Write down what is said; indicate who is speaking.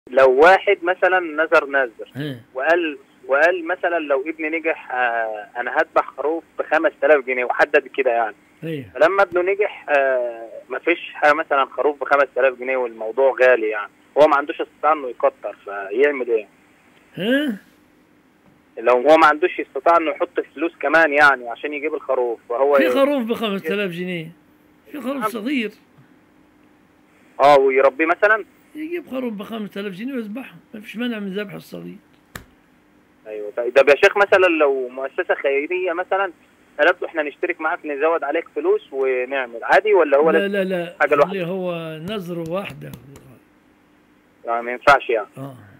Speaker 1: لو واحد مثلا نذر نذر
Speaker 2: ها
Speaker 1: وقال وقال مثلا لو ابني نجح آه انا هذبح خروف ب 5000 جنيه وحدد كده يعني
Speaker 2: ايوه
Speaker 1: فلما ابنه نجح آه مفيش حاجه مثلا خروف ب 5000 جنيه والموضوع غالي يعني هو ما عندوش استطاعه انه يكتر فيعمل ايه؟
Speaker 2: ها
Speaker 1: لو هو ما عندوش استطاعه انه يحط فلوس كمان يعني عشان يجيب الخروف فهو
Speaker 2: في
Speaker 1: ي-
Speaker 2: خروف ب 5000 جنيه في خروف صغير
Speaker 1: اه ويربيه مثلا
Speaker 2: يجيب خروف ب 5000 جنيه ويذبحه ما فيش مانع من ذبح الصغير
Speaker 1: ايوه طيب ده يا شيخ مثلا لو مؤسسه خيريه مثلا قالت له احنا نشترك معاك نزود عليك فلوس ونعمل عادي ولا هو
Speaker 2: لا
Speaker 1: لازم
Speaker 2: لا لا
Speaker 1: حاجة لوحده؟
Speaker 2: اللي هو نظر واحده
Speaker 1: يعني ما ينفعش يعني
Speaker 2: اه